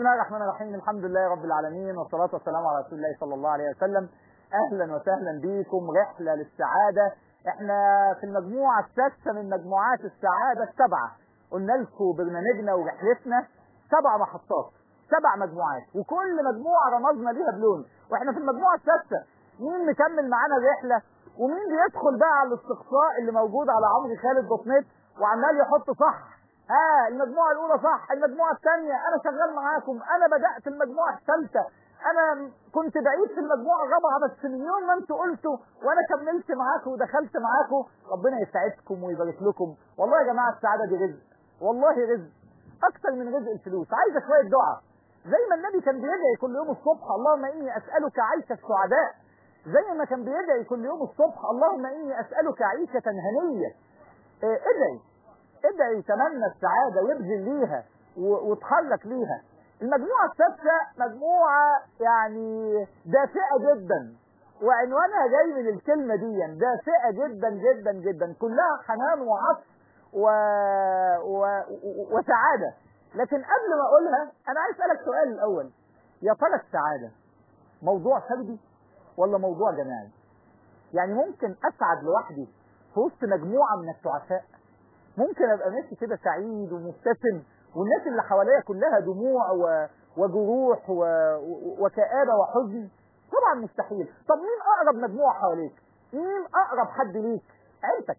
الله الرحمن الرحيم الحمد لله رب العالمين والصلاة والسلام على رسول الله صلى الله عليه وسلم أهلا وسهلا بكم رحلة للسعادة احنا في المجموعة السادسة من مجموعات السعادة السبعة قلنا لكم برنامجنا ورحلتنا سبع محطات سبع مجموعات وكل مجموعة رمزنا ليها بلون واحنا في المجموعة السادسة مين مكمل معانا الرحلة ومين بيدخل بقى على الاستقصاء اللي موجود على عمرو خالد دوت نت وعمال يحط صح ها المجموعة الأولى صح المجموعة الثانية أنا شغال معاكم أنا بدأت المجموعة الثالثة أنا كنت بعيد في المجموعة الرابعة بس من يوم ما أنتوا قلتوا وأنا كملت معاكم ودخلت معاكم ربنا يسعدكم ويبارك لكم والله يا جماعة السعادة دي رزق والله رزق أكتر من رزق الفلوس عايزة شوية دعاء زي ما النبي كان بيدعي كل يوم الصبح اللهم إني أسألك عيش السعداء زي ما كان بيدعي كل يوم الصبح اللهم إني أسألك عيشة هنية اه ادعي ادعي تمنى السعادة وابذل ليها وتحرك ليها المجموعة السادسة مجموعة يعني دافئة جدا وعنوانها جاي من الكلمة دي دافئة جدا جدا جدا كلها حنان وعطف و... و... وسعادة لكن قبل ما اقولها انا عايز اسألك سؤال الاول يا ترى السعادة موضوع فردي ولا موضوع جماعي يعني ممكن اسعد لوحدي في وسط مجموعة من التعساء ممكن ابقى ماشي كده سعيد ومبتسم والناس اللي حواليا كلها دموع و... وجروح و... وكآبة وحزن طبعا مستحيل طب مين اقرب مجموعة حواليك مين اقرب حد ليك عيلتك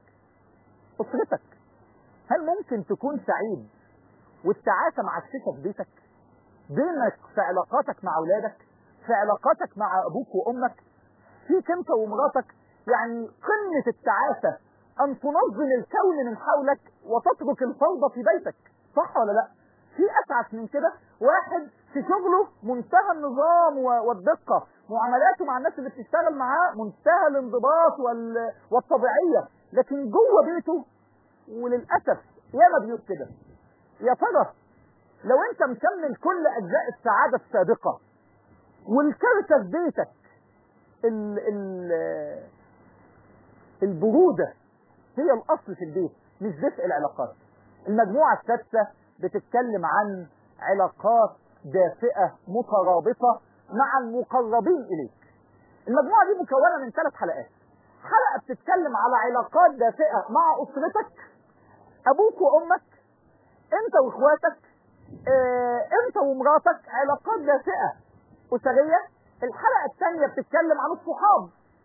اسرتك هل ممكن تكون سعيد والتعاسة معششة في بيتك بينك في علاقاتك مع اولادك في علاقاتك مع ابوك وامك فيك انت ومراتك يعني قمة التعاسة أن تنظم الكون من حولك وتترك الفوضى في بيتك صح ولا لا في أسعف من كده واحد في شغله منتهى النظام والدقة معاملاته مع الناس اللي بتشتغل معاه منتهى الانضباط وال... والطبيعية لكن جوه بيته وللأسف ياما بيوت كده يا ترى لو انت مكمل كل أجزاء السعادة السابقة والكارثة في بيتك ال... ال... البرودة هي الأصل في البيت مش دفء العلاقات المجموعة السادسة بتتكلم عن علاقات دافئة مترابطة مع المقربين إليك المجموعة دي مكونة من ثلاث حلقات حلقة بتتكلم على علاقات دافئة مع أسرتك أبوك وأمك أنت وإخواتك اه أنت ومراتك علاقات دافئة أسرية الحلقة الثانية بتتكلم عن الصحاب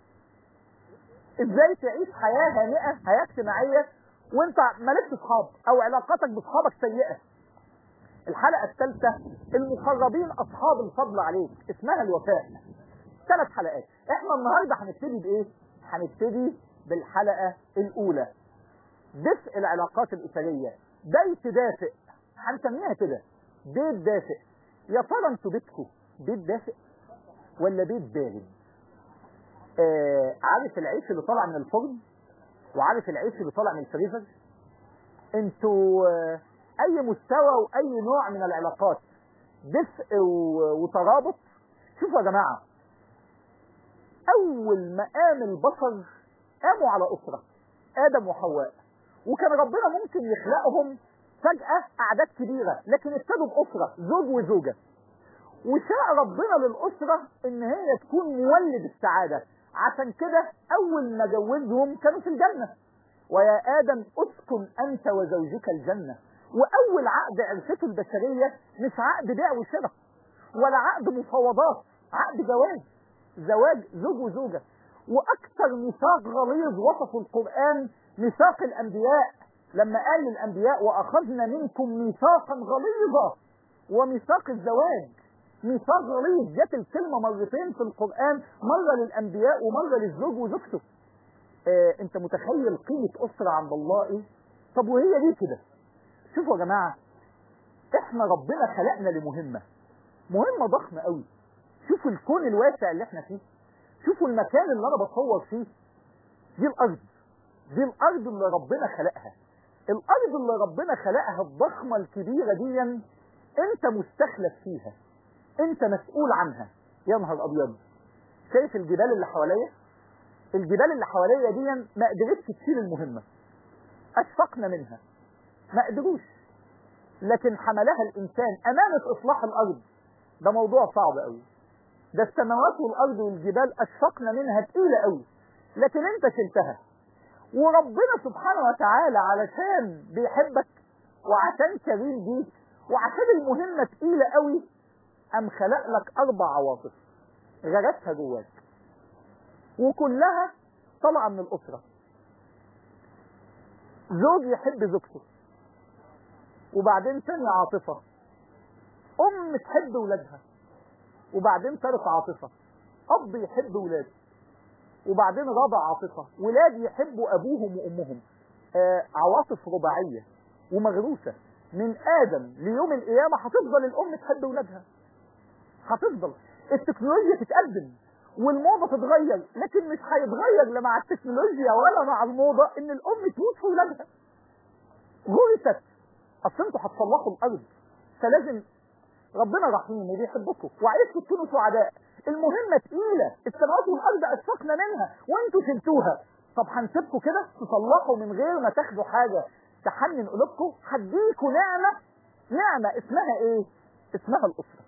ازاي تعيش حياة هانئة حياة اجتماعية وانت مالكش اصحاب او علاقاتك باصحابك سيئة الحلقة الثالثة المقربين اصحاب الفضل عليك اسمها الوفاء ثلاث حلقات احنا النهاردة هنبتدي بايه هنبتدي بالحلقة الاولى دفء العلاقات الاسرية بيت دافئ هنسميها كده بيت دافئ يا ترى انتوا بيتكم بيت دافئ ولا بيت بارد آه عارف العيش اللي طالع من الفرن وعارف العيش اللي طالع من الفريزر انتوا آه اي مستوى واي نوع من العلاقات دفء وترابط شوفوا يا جماعة اول ما قام البشر قاموا على اسرة ادم وحواء وكان ربنا ممكن يخلقهم فجأة اعداد كبيرة لكن ابتدوا باسرة زوج وزوجة وشاء ربنا للأسرة ان هي تكون مولد السعادة عشان كده اول ما جوزهم كانوا في الجنة ويا ادم اسكن انت وزوجك الجنة واول عقد عرفته البشرية مش عقد بيع وشراء ولا عقد مفاوضات عقد جواز زواج زوج وزوجة واكثر ميثاق غليظ وصفه القرآن ميثاق الانبياء لما قال الانبياء واخذنا منكم ميثاقا غليظا وميثاق الزواج ميثاق غليظ جت الكلمة مرتين في القرآن مرة للأنبياء ومرة للزوج وزوجته آه انت متخيل قيمة أسرة عند الله ايه طب وهي ليه كده شوفوا يا جماعة احنا ربنا خلقنا لمهمة مهمة ضخمة قوي شوفوا الكون الواسع اللي احنا فيه شوفوا المكان اللي انا بصور فيه دي الارض دي الارض اللي ربنا خلقها الارض اللي ربنا خلقها الضخمة الكبيرة دي انت مستخلف فيها انت مسؤول عنها يا نهار ابيض شايف الجبال اللي حواليا الجبال اللي حواليا دي ما قدرتش تشيل المهمة اشفقنا منها ما قدروش لكن حملها الانسان امانة اصلاح الارض ده موضوع صعب قوي ده السماوات والارض والجبال اشفقنا منها تقيله قوي لكن انت شلتها وربنا سبحانه وتعالى علشان بيحبك وعشان كريم بيك وعشان المهمه تقيله قوي قام خلق لك اربع عواطف غرسها جواك وكلها طالعه من الاسره زوج يحب زوجته وبعدين تاني عاطفه ام تحب ولادها وبعدين ثالث عاطفه اب يحب ولاده وبعدين رابع عاطفه ولاد يحبوا ابوهم وامهم آه عواطف رباعيه ومغروسه من ادم ليوم القيامه هتفضل الام تحب ولادها هتفضل التكنولوجيا تتقدم والموضه تتغير لكن مش هيتغير لا مع التكنولوجيا ولا مع الموضه ان الام تموت في ولادها غرست اصل انتوا هتصلحوا الارض فلازم ربنا رحيم وبيحبكم وعايزكم تكونوا سعداء المهمة تقيلة السماوات والأرض أشفقنا منها وانتوا شلتوها طب هنسيبكم كده تصلحوا من غير ما تاخدوا حاجة تحنن قلوبكم هديكوا نعمة نعمة اسمها ايه اسمها الأسرة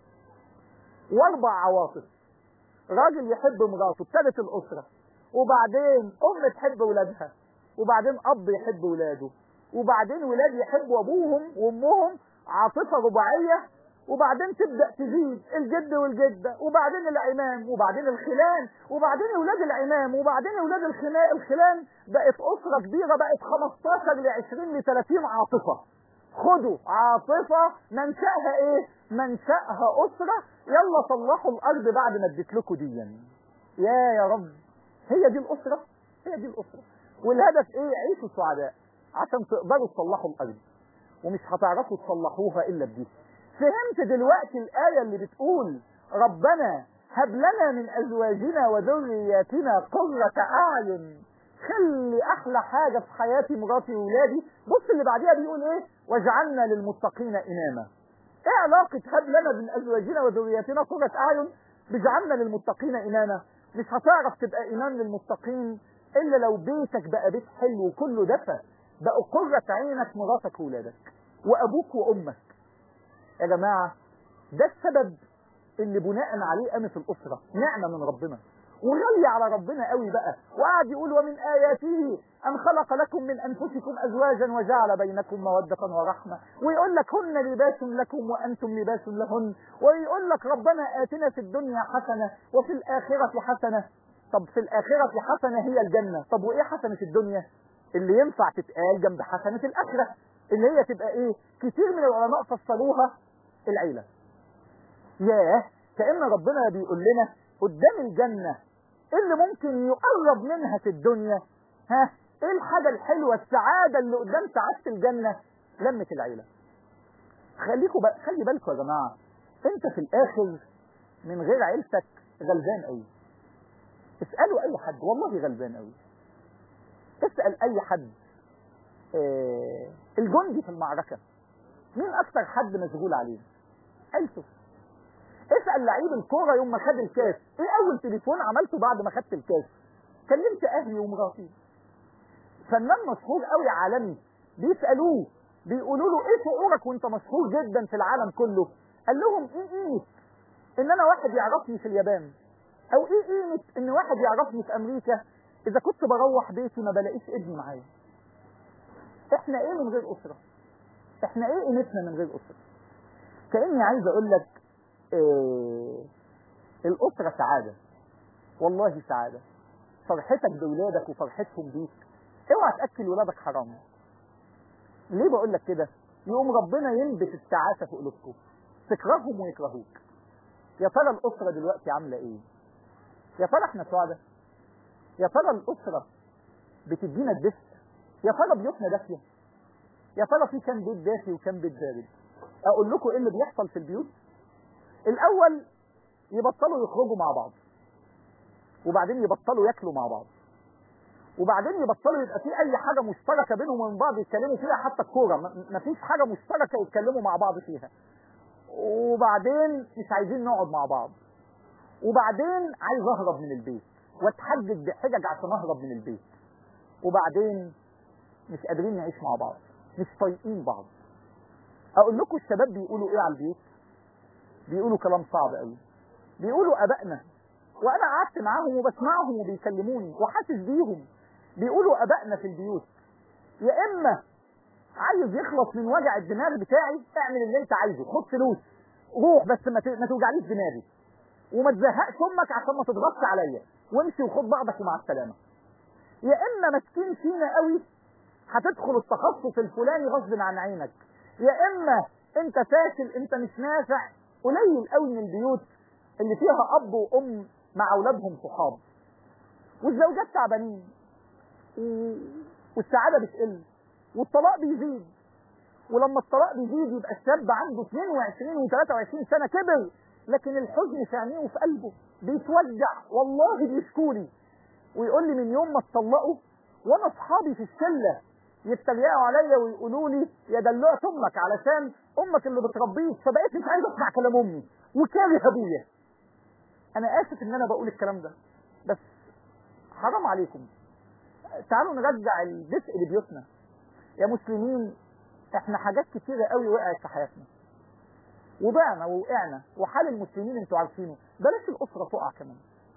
واربع عواطف راجل يحب مراته ابتدت الأسرة وبعدين أم تحب ولادها وبعدين أب يحب ولاده وبعدين ولاد يحبوا أبوهم وأمهم عاطفة رباعية وبعدين تبدأ تزيد الجد والجدة وبعدين العمام وبعدين الخلان وبعدين اولاد العمام وبعدين اولاد الخلان بقت اسرة كبيرة بقت 15 ل 20 ل 30 عاطفة خدوا عاطفة منشأها ايه منشأها اسرة يلا صلحوا الارض بعد ما اديت لكم دي يا يا رب هي دي الاسرة هي دي الاسرة والهدف ايه عيشوا سعداء عشان تقدروا تصلحوا الارض ومش هتعرفوا تصلحوها الا بدي فهمت دلوقتي الآية اللي بتقول ربنا هب لنا من أزواجنا وذرياتنا قرة أعين خلي أحلى حاجة في حياتي مراتي وولادي بص اللي بعديها بيقول إيه واجعلنا للمتقين إماما إيه علاقة هب لنا من أزواجنا وذرياتنا قرة أعين بجعلنا للمتقين إماما مش هتعرف تبقى إمام للمتقين إلا لو بيتك بقى بيت حلو وكله دفى بقوا قرة عينك مراتك وولادك وأبوك وأمك يا جماعة ده السبب اللي بناء عليه قامت الأسرة نعمة من ربنا وغالية على ربنا قوي بقى وقعد يقول ومن آياته أن خلق لكم من أنفسكم أزواجا وجعل بينكم مودة ورحمة ويقول لك هن لباس لكم وأنتم لباس لهن ويقول لك ربنا آتنا في الدنيا حسنة وفي الآخرة حسنة طب في الآخرة حسنة هي الجنة طب وإيه حسنة الدنيا اللي ينفع تتقال جنب حسنة الآخرة اللي هي تبقى إيه كتير من العلماء فسروها العيلة ياه كأن ربنا بيقول لنا قدام الجنة ايه اللي ممكن يقرب منها في الدنيا ها ايه الحاجة الحلوة السعادة اللي قدام سعادة الجنة لمة العيلة خليكوا بقى خلي بالكوا يا جماعة انت في الاخر من غير عيلتك غلبان قوي اسألوا اي حد والله غلبان قوي اسأل اي حد اه الجندي في المعركة مين اكتر حد مشغول عليه عيلته اسأل لعيب الكورة يوم ما خد الكاس ايه اول تليفون عملته بعد ما خدت الكاس كلمت اهلي ومراتي فنان مشهور قوي عالمي بيسألوه بيقولوا له ايه شعورك وانت مشهور جدا في العالم كله قال لهم ايه قيمة ان انا واحد يعرفني في اليابان او ايه قيمة ان واحد يعرفني في امريكا اذا كنت بروح بيتي ما بلاقيش ابني معايا احنا ايه من غير اسرة احنا ايه قيمتنا من غير اسرة كأني عايز اقول لك إيه الاسرة سعادة والله سعادة فرحتك بولادك وفرحتهم بيك اوعى تاكل ولادك حرام ليه بقول لك كده يقوم ربنا ينبت التعاسه في قلوبكم تكرههم ويكرهوك يا ترى الاسره دلوقتي عامله ايه يا ترى احنا سعداء يا ترى الاسره بتدينا الدفء يا ترى بيوتنا دافيه يا ترى في كام بيت دافي وكام بيت بارد اقول لكم ايه اللي بيحصل في البيوت الاول يبطلوا يخرجوا مع بعض وبعدين يبطلوا ياكلوا مع بعض وبعدين يبطلوا يبقى في اي حاجه مشتركه بينهم وبين بعض يتكلموا فيها حتى الكوره ما فيش حاجه مشتركه يتكلموا مع بعض فيها وبعدين مش عايزين نقعد مع بعض وبعدين عايز اهرب من البيت واتحجج بحجج عشان اهرب من البيت وبعدين مش قادرين نعيش مع بعض مش طايقين بعض اقول لكم الشباب بيقولوا ايه على البيوت بيقولوا كلام صعب قوي بيقولوا ابائنا وانا قعدت معاهم وبسمعهم وبيكلموني وحاسس بيهم بيقولوا ابائنا في البيوت يا اما عايز يخلص من وجع الدماغ بتاعي اعمل اللي انت عايزه خد فلوس روح بس ما ت- ما توجعليش دماغي وما تزهقش امك عشان ما تضغطش عليا وامشي وخد بعضك ومع السلامه يا اما ماسكين فينا قوي هتدخل التخصص الفلاني غصب عن عينك يا اما انت فاشل انت مش نافع قليل قوي من البيوت اللي فيها اب وام مع اولادهم صحاب والزوجات تعبانين و... والسعاده بتقل والطلاق بيزيد ولما الطلاق بيزيد يبقى الشاب عنده 22 و23 سنه كبر لكن الحزن في عينيه وفي قلبه بيتوجع والله بيشكولي ويقول لي من يوم ما اتطلقوا وانا اصحابي في الشله يتريقوا عليا ويقولوا لي يا دلوعة امك علشان امك اللي بتربيك فبقيت مش عايز اسمع كلام امي وكاره ابويا انا اسف ان انا بقول الكلام ده بس حرام عليكم تعالوا نرجع الدفء لبيوتنا يا مسلمين احنا حاجات كتيرة قوي وقعت في حياتنا وضعنا ووقعنا وحال المسلمين انتوا عارفينه بلاش الاسرة تقع كمان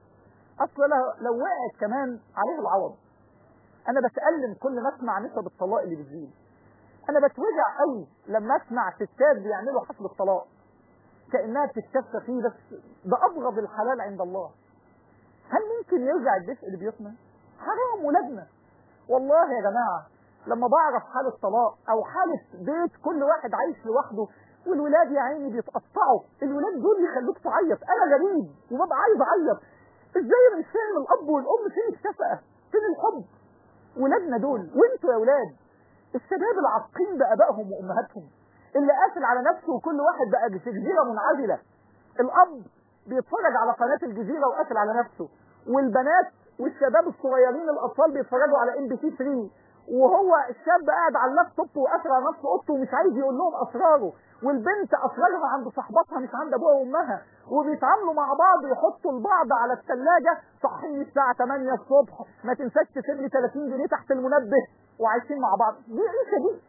اصل لو, لو وقعت كمان عليه العوض انا بتألم كل ما اسمع نسب الطلاق اللي بتزيد انا بتوجع قوي لما اسمع ستات بيعملوا حفل الطلاق كانها بتتكفى فيه بس ده ابغض الحلال عند الله هل ممكن يرجع الدفء لبيوتنا حرام ولادنا والله يا جماعه لما بعرف حالة طلاق او حالة بيت كل واحد عايش لوحده والولاد يا عيني بيتقطعوا الولاد دول يخلوك تعيط انا غريب وببقى عايز اعيط ازاي انا مش فاهم الاب والام فين الشفقه فين الحب ولادنا دول وانتوا يا ولاد الشباب العاقين بابائهم وامهاتهم اللي قافل على نفسه وكل واحد بقى في جزيره منعزله الاب بيتفرج على قناه الجزيره وقافل على نفسه والبنات والشباب الصغيرين الاطفال بيتفرجوا على ام بي سي 3 وهو الشاب قاعد على اللابتوب وقافل على نفسه اوضته ومش عايز يقول لهم اسراره والبنت اسرارها عند صاحبتها مش عند ابوها وامها وبيتعاملوا مع بعض يحطوا البعض على الثلاجه صحيني الساعه 8 الصبح ما تنساش تسيب لي 30 جنيه تحت المنبه وعايشين مع بعض دي عيشه دي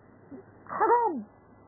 حرام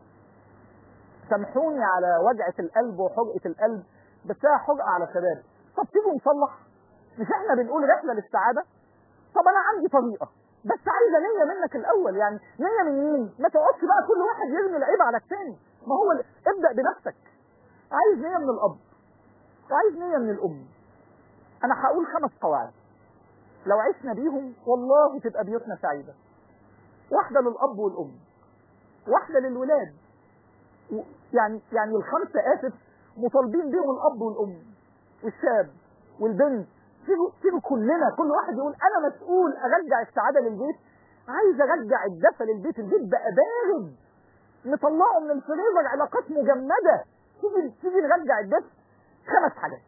سامحوني على وجعه القلب وحرقه القلب بس هي حرقه على شباب طب تيجوا نصلح مش احنا بنقول رحله للسعاده طب انا عندي طريقه بس عايزه نيه منك الاول يعني نيه من مين ما تقعدش بقى كل واحد يرمي العيب على الثاني ما هو ال- ابدا بنفسك عايز نيه من الاب وعايز نيه من الام انا هقول خمس قواعد لو عشنا بيهم والله تبقى بيوتنا سعيده واحده للاب والام واحده للولاد و- يعني يعني الخمسه اسف مطالبين بيهم الاب والام والشاب والبنت تيجوا تيجوا كلنا كل واحد يقول انا مسؤول ارجع السعاده للبيت عايز ارجع الدفى للبيت البيت بقى بارد نطلعه من الفريزر علاقات مجمده تيجي تيجي نرجع الدفء خمس حاجات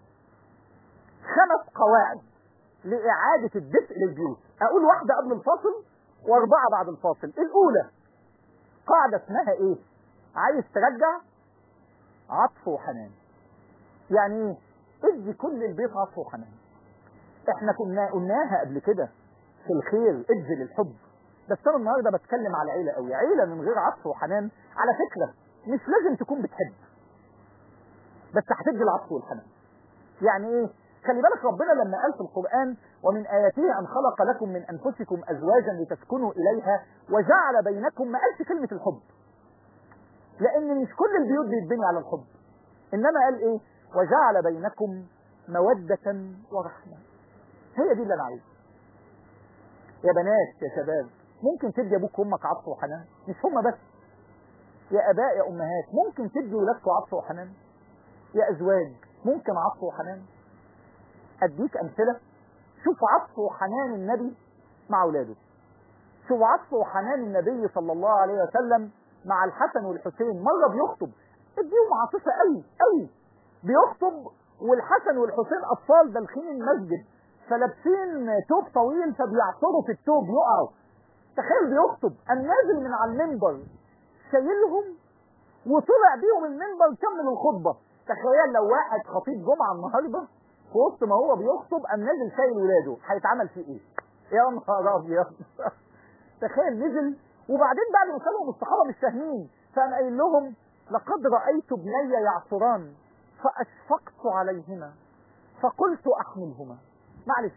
خمس قواعد لإعادة الدفء للبيوت أقول واحدة قبل الفاصل وأربعة بعد الفاصل الأولى قاعدة اسمها إيه؟ عايز ترجع عطف وحنان يعني إيه؟ ادي كل البيت عطف وحنان احنا كنا قلناها قبل كده في الخير ابذل الحب بس انا النهارده بتكلم على عيله قوي عيله من غير عطف وحنان على فكره مش لازم تكون بتحب بس هتدي العطف والحنان يعني ايه خلي بالك ربنا لما قال في القرآن ومن آياته أن خلق لكم من أنفسكم أزواجا لتسكنوا إليها وجعل بينكم ما قالش كلمة الحب لأن مش كل البيوت بيتبني على الحب إنما قال إيه وجعل بينكم مودة ورحمة هي دي اللي أنا عايزها يا بنات يا شباب ممكن تدي أبوك وأمك عطف وحنان مش هما بس يا آباء يا أمهات ممكن تدي ولادكم عطف وحنان يا أزواج ممكن عطف وحنان اديك امثله شوف عطف وحنان النبي مع اولاده شوف عطف وحنان النبي صلى الله عليه وسلم مع الحسن والحسين مره بيخطب اديهم عاطفه قوي قوي بيخطب والحسن والحسين اطفال داخلين المسجد فلابسين توب طويل فبيعصروا في التوب يقعوا تخيل بيخطب قام نازل من على المنبر شايلهم وطلع بيهم المنبر كمل الخطبه تخيل لو واحد خطيب جمعه النهارده في وسط ما هو بيخطب قام نازل شايل ولاده هيتعمل فيه ايه؟ يا نهار ابيض تخيل نزل وبعدين بعد ما سالهم الصحابه مش فاهمين فقام قايل لهم لقد رأيت ابني يعصران فأشفقت عليهما فقلت أحملهما معلش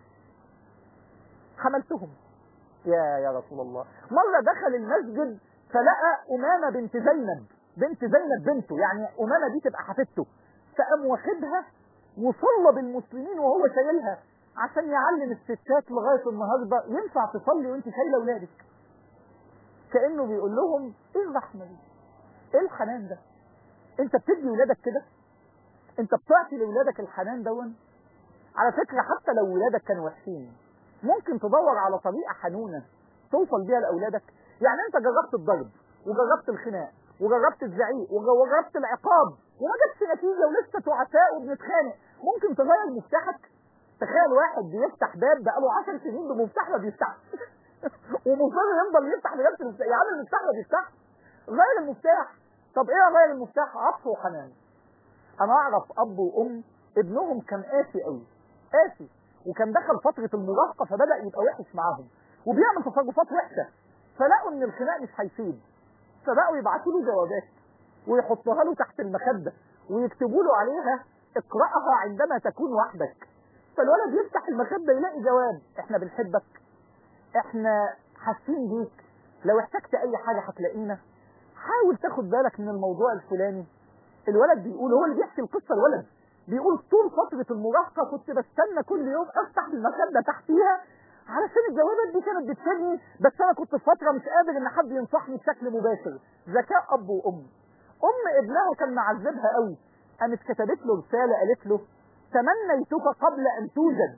حملتهم يا يا رسول الله مرة دخل المسجد فلقى أمامة بنت زينب بنت زينب بنته يعني أمامة دي تبقى حفيدته فقام واخدها وصلى بالمسلمين وهو شايلها عشان يعلم الستات لغاية النهاردة ينفع تصلي وانت شايلة اولادك كأنه بيقول لهم ايه الرحمة دي ايه الحنان ده انت بتدي ولادك كده انت بتعطي لولادك الحنان دون على فكرة حتى لو ولادك كانوا وحشين ممكن تدور على طريقة حنونة توصل بيها لأولادك يعني انت جربت الضرب وجربت الخناق وجربت الزعيق وجربت العقاب وما جبتش نتيجة ولسه تعساء وبنتخانق ممكن تغير مفتاحك تخيل واحد بيفتح باب بقاله 10 سنين بمفتاح ما بيفتحش ومصر يفضل يفتح لغايه المفتاح يا عم المفتاح ما بيفتحش غير المفتاح طب ايه غير المفتاح عطف وحنان انا اعرف اب وام ابنهم كان قاسي قوي قاسي وكان دخل فترة المراهقة فبدأ يبقى وحش معاهم وبيعمل تصرفات وحشة فلقوا ان الخناق مش هيفيد فبقوا يبعتوا له جوابات ويحطوها له تحت المخدة ويكتبوا له عليها اقرأها عندما تكون وحدك فالولد يفتح المخدة يلاقي جواب احنا بنحبك احنا حاسين بيك لو احتجت اي حاجة هتلاقينا حاول تاخد بالك من الموضوع الفلاني الولد بيقول هو اللي بيحكي القصة الولد بيقول طول فترة المراهقة كنت بستنى كل يوم افتح المخدة تحتيها علشان الجوابات دي كانت بتفيدني بس انا كنت في فترة مش قادر ان حد ينصحني بشكل مباشر ذكاء اب وام ام ابنها كان معذبها قوي قامت كتبت له رسالة قالت له تمنيتك قبل ان توجد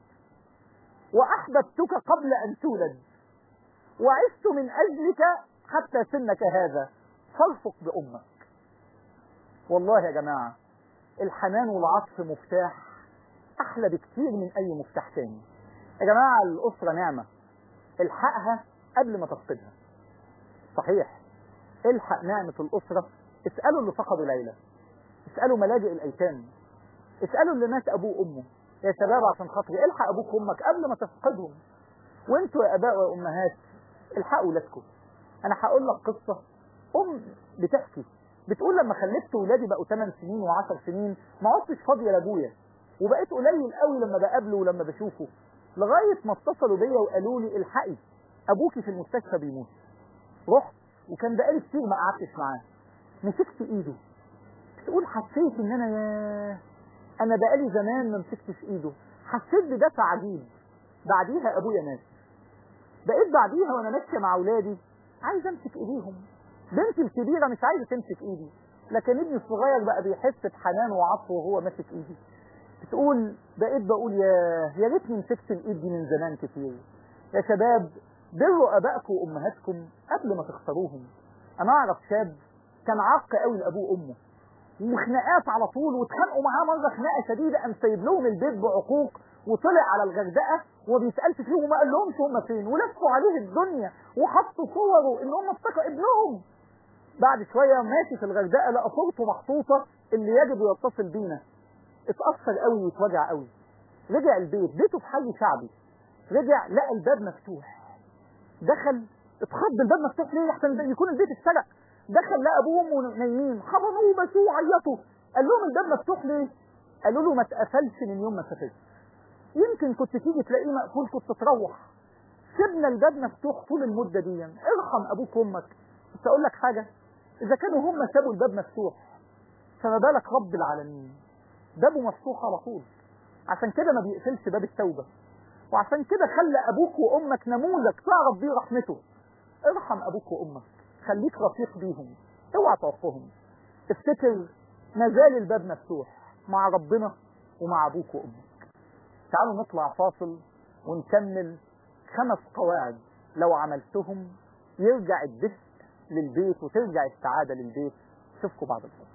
واحببتك قبل ان تولد وعشت من اجلك حتى سنك هذا فارفق بامك والله يا جماعة الحنان والعطف مفتاح احلى بكتير من اي مفتاح تاني يا جماعة الاسرة نعمة الحقها قبل ما تفقدها صحيح الحق نعمة الاسرة اسألوا اللي فقدوا ليلى اسألوا ملاجئ الايتام اسألوا اللي مات ابوه وامه يا شباب عشان خاطري الحق ابوك وامك قبل ما تفقدهم وانتوا يا اباء وامهات الحقوا ولادكم انا هقول لك قصة ام بتحكي بتقول لما خلفت ولادي بقوا 8 سنين و10 سنين ما عدتش فاضيه لابويا وبقيت قليل قوي لما بقابله ولما بشوفه لغايه ما اتصلوا بيا وقالوا لي الحقي ابوكي في المستشفى بيموت رحت وكان بقالي كتير ما قعدتش معاه مسكت ايده بتقول حسيت ان انا يا انا بقالي زمان ما مسكتش ايده حسيت بدفع عجيب بعديها ابويا مات بقيت بعديها وانا ماشيه مع اولادي عايز امسك ايديهم بنتي الكبيره مش عايزه تمسك ايدي لكن ابني الصغير بقى بيحس بحنان وعطف وهو ماسك ايدي بتقول بقيت بقول يا يا ريتني مسكت الايد دي من زمان كتير يا شباب بروا ابائكم وامهاتكم قبل ما تخسروهم انا اعرف شاب كان عاق قوي لابوه وامه وخناقات على طول واتخانقوا معاه مره خناقه شديده قام سايب لهم البيت بعقوق وطلع على الغردقه وما بيسالش فيهم وما قال لهمش هم فين ولفوا عليه الدنيا وحطوا صوره ان هم افتكروا ابنهم بعد شويه ماشي في الغردقه لقى صورته محطوطه اللي يجب يتصل بينا اتاثر قوي واتوجع قوي رجع البيت بيته في حي شعبي رجع لقى الباب مفتوح دخل اتخض الباب مفتوح ليه احسن يكون البيت اتسرق دخل لقى ابوه وامه نايمين حضنوه بسوه عيطوا قال لهم الباب مفتوح ليه قالوا له ما اتقفلش من يوم ما سافرت يمكن كنت تيجي تلاقيه مقفول كنت تروح سيبنا الباب مفتوح طول المده دي ارحم ابوك وامك بس اقول لك حاجه اذا كانوا هم سابوا الباب مفتوح فما بالك رب العالمين بابه مفتوح على طول عشان كده ما بيقفلش باب التوبه وعشان كده خلى ابوك وامك نموذج تعرف بيه رحمته ارحم ابوك وامك خليك رفيق بيهم اوعى تعصهم افتكر ما زال الباب مفتوح مع ربنا ومع ابوك وامك تعالوا نطلع فاصل ونكمل خمس قواعد لو عملتهم يرجع الدفء للبيت وترجع السعادة للبيت اشوفكم بعد الفاصل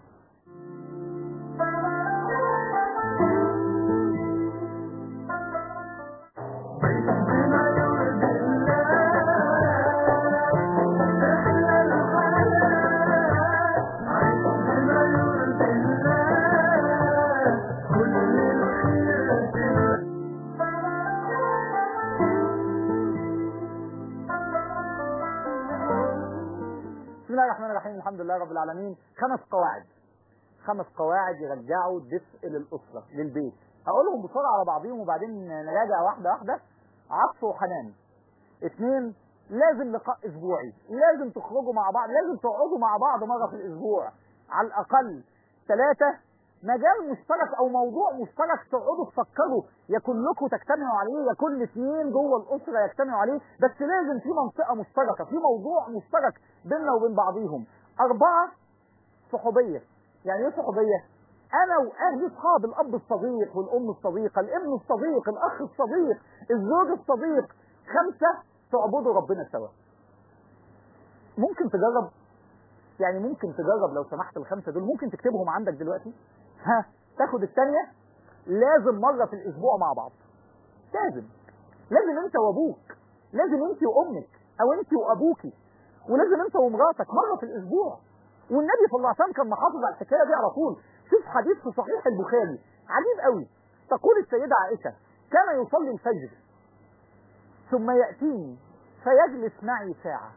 بسم الله الرحمن الرحيم الحمد لله رب رب العالمين خمس قواعد خمس قواعد يرجعوا دفء للاسره للبيت هقولهم بسرعه على بعضهم وبعدين نراجع واحده واحده عطف وحنان اثنين لازم لقاء اسبوعي لازم تخرجوا مع بعض لازم تقعدوا مع بعض مره في الاسبوع على الاقل ثلاثه مجال مشترك او موضوع مشترك تقعدوا تفكروا يا كلكم تجتمعوا عليه يا كل اثنين جوه الاسره يجتمعوا عليه بس لازم في منطقه مشتركه في موضوع مشترك بيننا وبين بعضيهم اربعه صحوبيه يعني ايه صحوبيه انا واهلي اصحاب الاب الصديق والام الصديقه الابن الصديق الاخ الصديق الزوج الصديق خمسه تعبدوا ربنا سوا ممكن تجرب يعني ممكن تجرب لو سمحت الخمسه دول ممكن تكتبهم عندك دلوقتي ها تاخد الثانيه لازم مره في الاسبوع مع بعض لازم لازم انت وابوك لازم انت وامك او انت وابوكي ولازم انت ومراتك مره في الاسبوع والنبي صلى الله عليه وسلم كان محافظ على الحكايه دي على طول شوف حديث في صحيح البخاري عجيب قوي تقول السيده عائشه كان يصلي الفجر ثم ياتيني فيجلس معي ساعه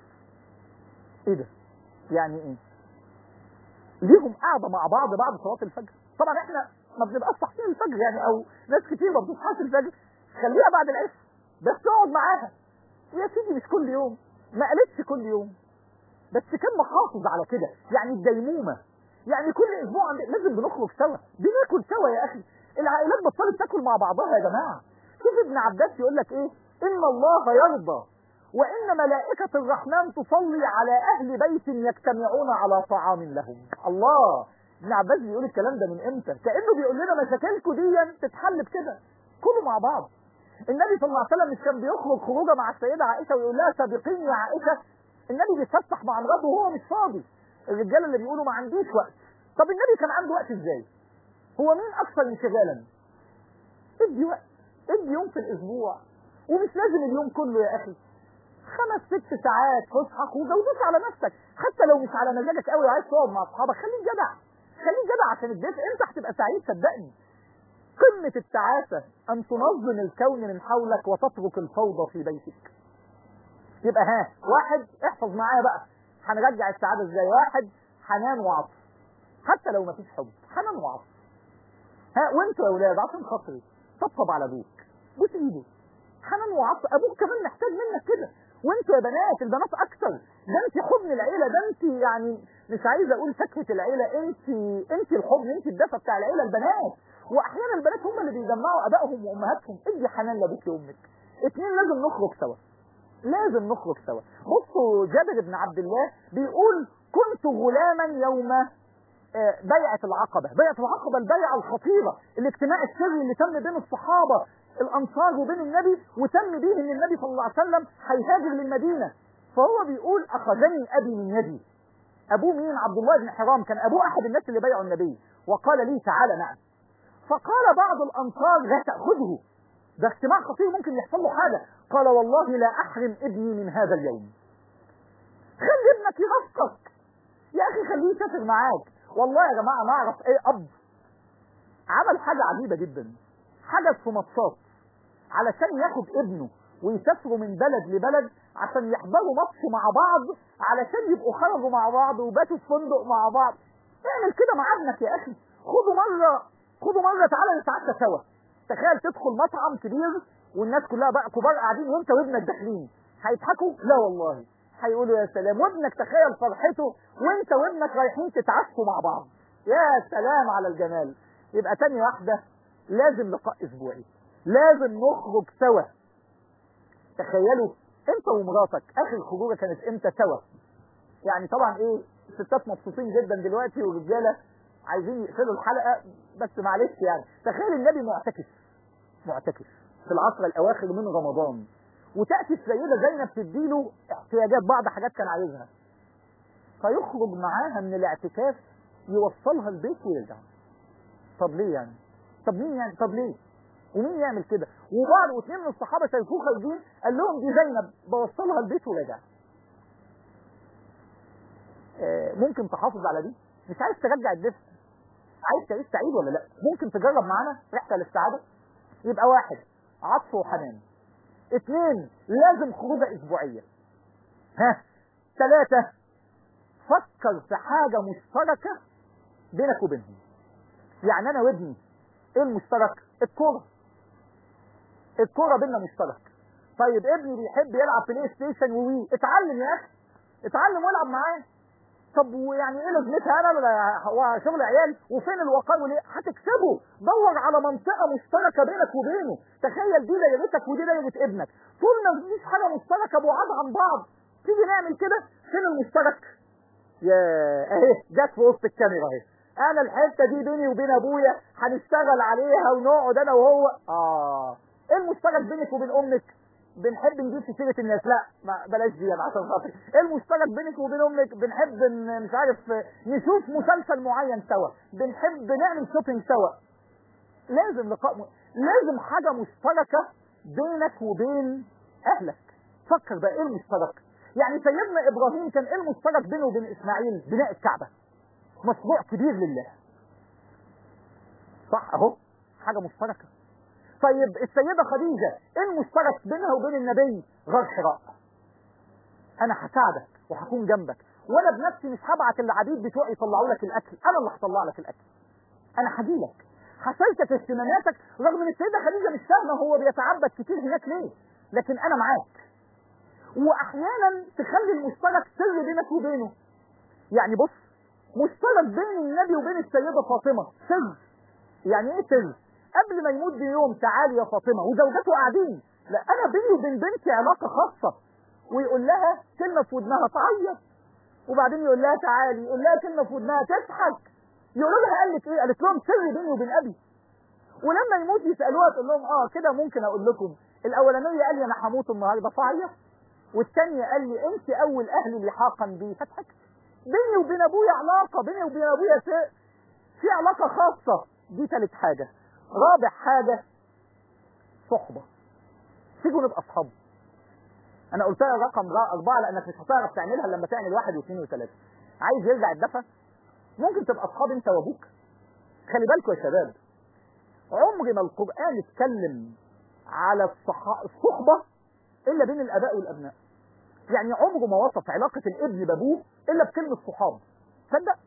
ايه ده يعني ايه ليهم قاعده مع بعض بعد صلاه الفجر طبعا احنا ما بنبقاش صاحيين الفجر يعني او ناس كتير ما بتصحاش الفجر خليها بعد العشاء بس اقعد معاها يا سيدي مش كل يوم ما قالتش كل يوم بس كان محافظ على كده يعني الديمومه يعني كل اسبوع لازم بنخرج سوا بناكل سوا يا اخي العائلات بطلت تاكل مع بعضها يا جماعه شوف ابن عباس يقول لك ايه ان الله يرضى وان ملائكه الرحمن تصلي على اهل بيت يجتمعون على طعام لهم الله ابن عباس بيقول الكلام ده من امتى كانه بيقول لنا مشاكلكم دي تتحل بكده كلوا مع بعض النبي صلى الله عليه وسلم مش كان بيخرج خروجه مع السيده عائشه ويقول لها سابقيني يا عائشه النبي بيتفسح مع مراته وهو مش فاضي الرجاله اللي بيقولوا ما عنديش وقت طب النبي كان عنده وقت ازاي هو مين اكثر انشغالا ادي وقت ادي يوم في الاسبوع ومش لازم اليوم كله يا اخي خمس ست ساعات فسحه وجودوش على نفسك حتى لو مش على مزاجك قوي وعايز تقعد مع اصحابك خليك جدع خليك جدع عشان الدفء انت هتبقى سعيد صدقني قمة التعاسة أن تنظم الكون من حولك وتترك الفوضى في بيتك يبقى ها واحد احفظ معايا بقى هنرجع السعادة ازاي واحد حنان وعطف حتى لو مفيش حب حنان وعطف ها وانتوا يا اولاد عشان خاطري طبطب على ابوك بوس ايده حنان وعطف ابوك كمان محتاج منك كده وانتوا يا بنات البنات اكتر ده انت حضن العيله ده انت يعني مش عايز اقول سكوة العيله انت انت الحضن انت الدفى بتاع العيله البنات واحيانا البنات هم اللي بيجمعوا ابائهم وامهاتهم ادي حنان لابوك وامك اتنين لازم نخرج سوا لازم نخرج سوا بصوا جابر بن عبد الله بيقول كنت غلاما يوم بيعة العقبة بيعة العقبة البيعة الخطيرة الاجتماع السري اللي تم بين الصحابة الأنصار وبين النبي وتم به إن النبي صلى الله عليه وسلم هيهاجر للمدينة فهو بيقول أخذني أبي من يدي أبوه مين عبد الله بن حرام كان أبوه أحد الناس اللي بيعوا النبي وقال لي تعالى معي فقال بعض الأنصار لا تأخذه ده اجتماع خطير ممكن يحصل له حاجة قال والله لا أحرم ابني من هذا اليوم خلي ابنك يرفقك يا أخي خليه يسافر معاك والله يا جماعة ما أعرف إيه أب عمل حاجة عجيبة جدا حجز في ماتشات علشان ياخد ابنه ويسافروا من بلد لبلد عشان يحضروا ماتش مع بعض علشان يبقوا خرجوا مع بعض وباتوا في فندق مع بعض اعمل كده مع ابنك يا اخي خدوا مرة خدوا مرة تعالى نتعشى سوا تخيل تدخل مطعم كبير والناس كلها بقى كبار قاعدين وانت وابنك داخلين هيضحكوا لا والله هيقولوا يا سلام وابنك تخيل فرحته وانت وابنك رايحين تتعشوا مع بعض يا سلام على الجمال يبقى تاني واحدة لازم لقاء اسبوعي لازم نخرج سوا تخيلوا انت ومراتك اخر خروجه كانت امتى سوا يعني طبعا ايه الستات مبسوطين جدا دلوقتي والرجاله عايزين يقفلوا الحلقه بس معلش يعني تخيل النبي معتكف معتكف في العصر الاواخر من رمضان وتاتي السيده زينب تديله احتياجات بعض حاجات كان عايزها فيخرج معاها من الاعتكاف يوصلها البيت ويرجع طب ليه يعني طب مين يعني طب ليه ومين يعمل كده وبعض واثنين من الصحابه شايفوه خارجين قال لهم دي زينب بوصلها البيت ورجع آه ممكن تحافظ على دي مش عايز ترجع الدفء عايز تعيش سعيد ولا لا ممكن تجرب معانا رحله للسعاده يبقى واحد عطف وحنان اثنين لازم خروجه اسبوعيه ها ثلاثه فكر في حاجة مشتركة بينك وبينهم يعني انا وابني ايه المشترك الكورة الكورة بيننا مشترك طيب ابني بيحب يلعب بلاي ستيشن ووي اتعلم يا اخي اتعلم والعب معاه طب ويعني ايه لازمتها انا ولا هو شغل عيال وفين الوقار وليه هتكسبه دور على منطقه مشتركه بينك وبينه تخيل دي دايرتك ودي دايره ابنك طول ما مفيش حاجه مشتركه بعاد عن بعض تيجي نعمل كده فين المشترك يا اهي جت في وسط الكاميرا اهي انا الحته دي بيني وبين ابويا هنشتغل عليها ونقعد انا وهو اه ايه المشترك بينك وبين امك بنحب نجيب في سيره الناس لا ما بلاش دي أنا عشان خاطر ايه المشترك بينك وبين امك بنحب ن- مش عارف نشوف مسلسل معين سوا بنحب نعمل شوبينج سوا لازم لقاء م... لازم حاجه مشتركه بينك وبين اهلك فكر بقى ايه المشترك يعني سيدنا ابراهيم كان ايه المشترك بينه وبين اسماعيل بناء الكعبه مشروع كبير لله صح اهو حاجه مشتركه طيب السيدة خديجة ايه المشترك بينها وبين النبي غار حراء انا هساعدك وهكون جنبك وانا بنفسي مش هبعت العبيد بتوعي يطلعوا لك الاكل انا اللي هطلع لك الاكل انا هجيلك هشاركك اهتماماتك رغم ان السيدة خديجة مش فاهمة هو بيتعبد كتير هناك ليه لكن انا معاك واحيانا تخلي المشترك سر بينك وبينه يعني بص مشترك بين النبي وبين السيدة فاطمة سر يعني ايه سر قبل ما يموت بيوم تعالي يا فاطمه وزوجته قاعدين لا انا بيني وبين بنتي علاقه خاصه ويقول لها كلمه في ودنها تعيط وبعدين يقول لها تعالي يقول لها كلمه في ودنها تضحك يقولوا لها قال لك ايه قالت لهم سر بيني وبين ابي ولما يموت يسالوها تقول لهم اه كده ممكن اقول لكم الاولانيه قال لي انا هموت النهارده فعيط والثانيه قال لي انت اول اهلي لحاقا بي فضحكت بيني وبين ابويا علاقه بيني وبين ابويا في في علاقه خاصه دي ثالث حاجه رابع حاجة صحبة تيجوا نبقى أصحاب أنا قلتها رقم را- أربعة لأنك مش هتعرف تعملها لما تعمل واحد واثنين وثلاثة عايز يرجع الدفع ممكن تبقى أصحاب أنت وأبوك خلي بالكوا يا شباب عمر ما القرآن اتكلم على الصح- الصحبة إلا بين الآباء والأبناء يعني عمره ما وصف علاقة الابن بأبوه إلا بكلمة صحاب تصدق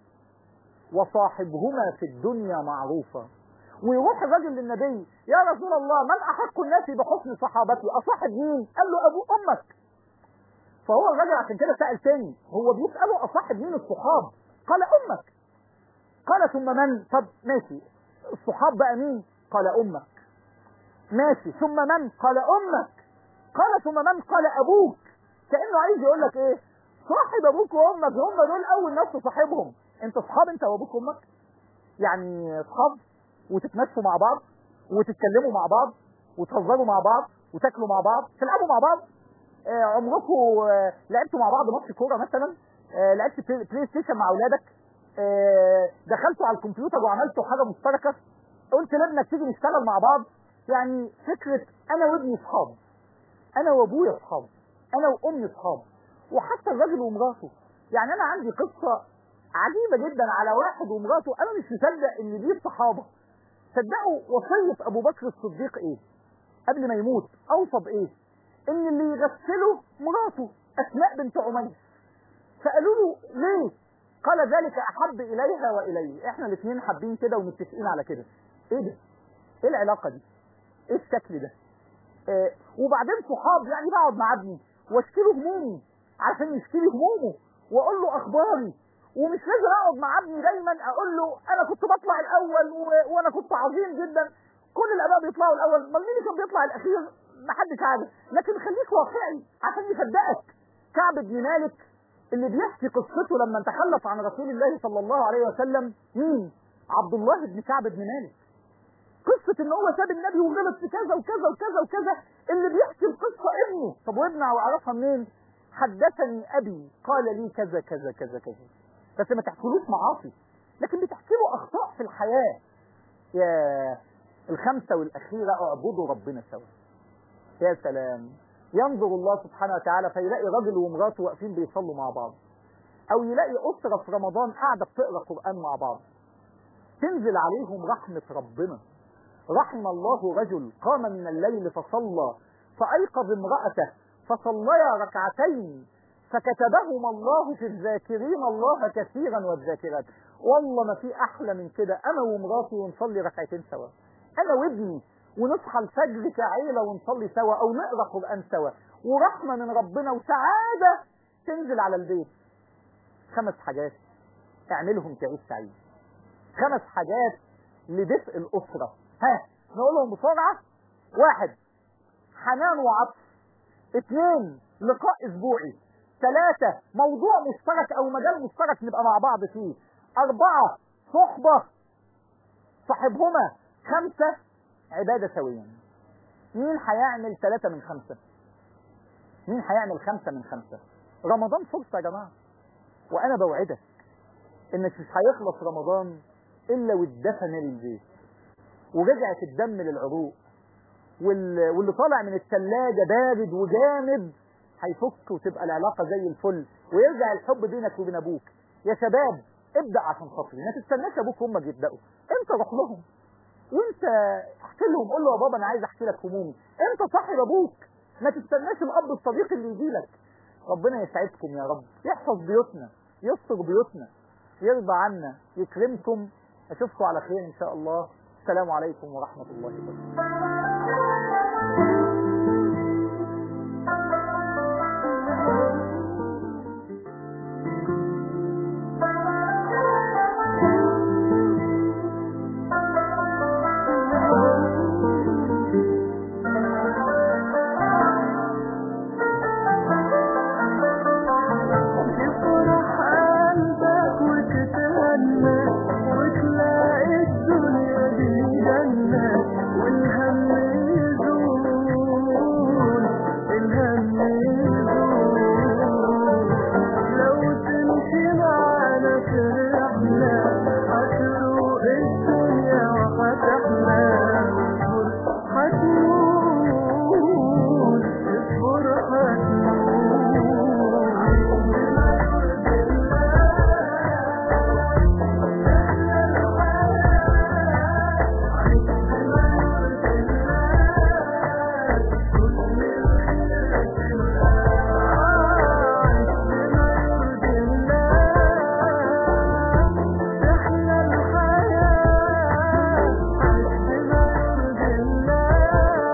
وصاحبهما في الدنيا معروفا ويروح الراجل للنبي يا رسول الله من احق الناس بحسن صحابتي اصاحب مين قال له ابو امك فهو الراجل عشان كده سال تاني هو بيساله اصاحب مين الصحاب قال امك قال ثم من طب ماشي الصحاب بقى مين قال امك ماشي ثم من قال امك قال ثم من قال ابوك كانه عايز يقول لك ايه صاحب ابوك وامك هم دول اول ناس تصاحبهم انت اصحاب انت وابوك وامك يعني اصحاب وتتمشوا مع بعض وتتكلموا مع بعض وتهزروا مع بعض وتاكلوا مع بعض تلعبوا مع بعض آه عمركم آه لعبتوا مع بعض ماتش كوره مثلا آه لعبت بلاي بلاي ستيشن مع اولادك آه دخلتوا على الكمبيوتر وعملتوا حاجه مشتركه قلت لابنك تيجي نشتغل مع بعض يعني فكره انا وابني اصحاب انا وابويا اصحاب انا وامي اصحاب وحتى الراجل ومراته يعني انا عندي قصه عجيبه جدا على واحد ومراته انا مش مصدق ان دي صحابه صدقوا وصيه ابو بكر الصديق ايه قبل ما يموت اوصى بايه ان اللي يغسله مراته اسماء بنت عميس فقالوا له ليه قال ذلك احب اليها والي احنا الاثنين حابين كده ومتفقين على كده ايه ده ايه العلاقه دي ايه الشكل ده آه وبعدين صحاب يعني بقعد مع ابني واشكي له همومي عشان يشكي لي همومه واقول له اخباري ومش لازم اقعد مع ابني دايما اقول له انا كنت بطلع الاول و... وانا كنت عظيم جدا كل الاباء بيطلعوا الاول امال مين اللي كان بيطلع الاخير محدش عارف لكن خليك واقعي عشان يصدقك كعب بن مالك اللي بيحكي قصته لما تخلف عن رسول الله صلى الله عليه وسلم مين عبد الله بن كعب بن مالك قصة ان هو ساب النبي وغلط في كذا وكذا وكذا وكذا اللي بيحكي القصة ابنه طب وابنه وعرفها منين حدثني ابي قال لي كذا كذا كذا كذا بس ما تحكيلوش معاصي لكن بتحكي له اخطاء في الحياة يا الخمسة والاخيرة اعبدوا ربنا سوا يا سلام ينظر الله سبحانه وتعالى فيلاقي راجل ومراته واقفين بيصلوا مع بعض او يلاقي اسرة في رمضان قاعدة بتقرا قرآن مع بعض تنزل عليهم رحمة ربنا رحم الله رجل قام من الليل فصلى فأيقظ امرأته فصليا ركعتين فكتبهم الله في الذاكرين الله كثيرا والذاكرات والله ما في احلى من كده انا ومراتي ونصلي ركعتين سوا انا وابني ونصحى الفجر كعيلة ونصلي سوا او نقرا قرآن سوا ورحمة من ربنا وسعادة تنزل على البيت خمس حاجات اعملهم تعيش سعيد خمس حاجات لدفء الأسرة ها نقولهم بسرعة واحد حنان وعطف اثنين لقاء اسبوعي ثلاثة موضوع مشترك او مجال مشترك نبقى مع بعض فيه اربعة صحبة صاحبهما خمسة عبادة سويا مين هيعمل ثلاثة من خمسة مين هيعمل خمسة من خمسة رمضان فرصة يا جماعة وانا بوعدك انك مش هيخلص رمضان الا واتدفن للبيت ورجعت الدم للعروق وال... واللي طالع من الثلاجة بارد وجامد هيفك وتبقى العلاقة زي الفل ويرجع الحب بينك وبين ابوك يا شباب ابدأ عشان خاطري ما تستناش ابوك وامك يبدأوا انت روح لهم وانت احكي لهم قول له يا بابا انا عايز احكي لك همومي انت صاحب ابوك ما تستناش الاب الصديق اللي يجي لك ربنا يسعدكم يا رب يحفظ بيوتنا يستر بيوتنا يرضى عنا يكرمكم اشوفكم على خير ان شاء الله السلام عليكم ورحمة الله وبركاته يفرح قلبك وتتهنى وتلاقي الدنيا دي جنة والهم يزول الهم يزول لو تمشي معانا في رحلة هتروق الدنيا وهتحلى هتموت اصبر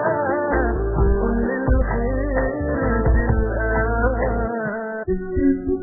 كل الخير في الآن